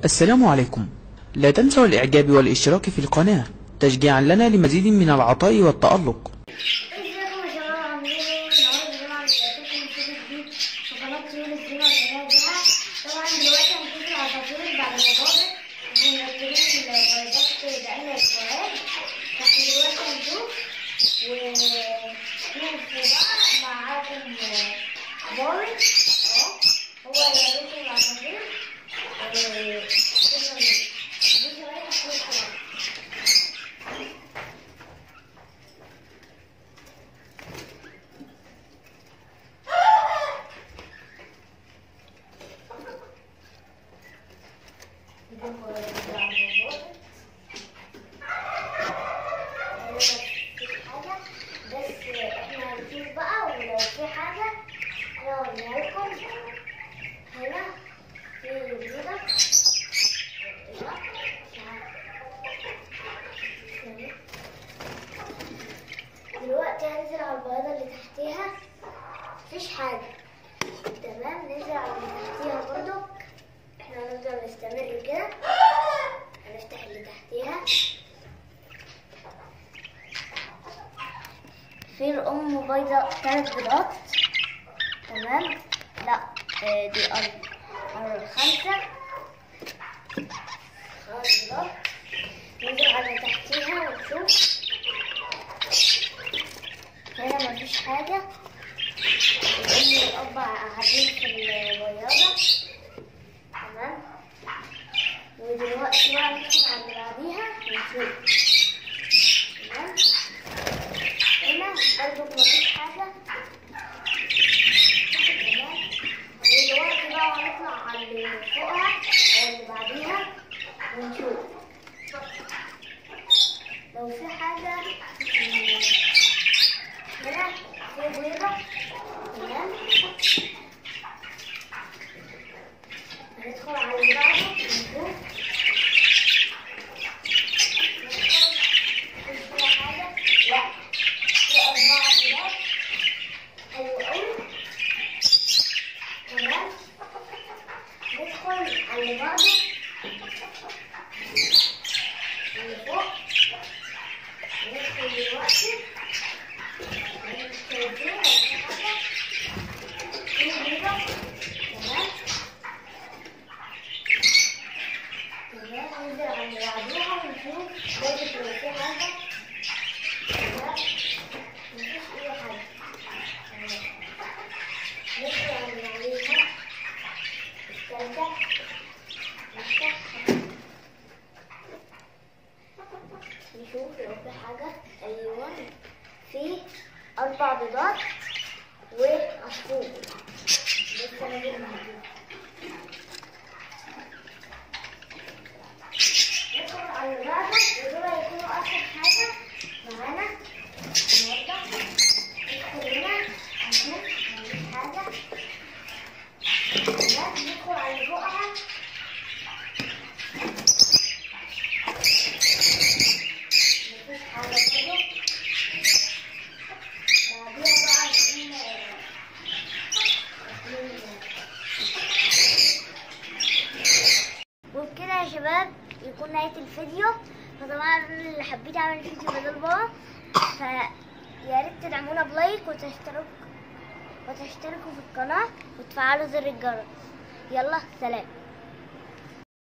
السلام عليكم لا تنسوا الإعجاب والاشتراك في القناة تشجيعا لنا لمزيد من العطاء والتألق ازيكم يا شباب عاملين ايه؟ النهارده جماعة بتاعتكم فيديو جديد في قناة طيور الزينة والجمال طبعا دلوقتي هنشوف العصافير بعد ما باظت ومركبين البيضات بقالنا اسبوعين فاحنا دلوقتي هنشوف ونشوف بقى معاكم باري اهو هو اللي بيت العصافير و- بصوا بقى العصافير. بس احنا هنشوف بقى ولو في حاجة انا اوريها لكم هنا في بيضة دلوقتي هنزل على البيضة اللي تحتيها مفيش حاجة تمام ننزل على اللي تحتيها برضو احنا هنفضل نستمر كده هنفتح اللي تحتيها في الأم بيضة تلات بيضات تمام لا آه، دي أربع أربع خمسة خمس بيضات ننزل على اللي تحتيها ونشوف هنا مفيش حاجة الأم والأب قاعدين في البياضة تمام ودلوقتي بقى ندخل على اللي بعديها ونشوف تمام هنا برضه مفيش حاجة تمام ودلوقتي بقى هنطلع على اللي فوقها أو اللي بعديها ونشوف لو في حاجة مم، هنا في بيضة تمام هندخل على اللي بعده ونشوف مفيش فيها حاجة لا في أربعة بيضات حلو أوي تمام ندخل على اللي بعده اللي فوق ندخل دلوقتي ندخل فيه وفي حاجة في بيضة تمام تمام ننزل على اللي بعديها ونشوف برضه لو في حاجة تمام مفيش أي حاجة تمام ندخل على اللي بعديها التالتة نفتح نشوف لو في حاجة أيوة في أربع بيضات وعصفور لسه نازل موجود ندخل على اللي بعده ودول هيكونوا آخر حاجة معانا النهاردة ندخل هنا نشوف مفيش حاجة تمام ندخل على اللي فوقها مفيش حاجة كده بعديها بقى نقوم وبكده يا شباب يكون نهاية الفيديو فطبعا اللي حبيت اعمل الفيديو بدل بابا فيا ريت تدعمونا بلايك وتشتركوا وتشتركوا في القناة وتفعلوا زر الجرس يلا سلام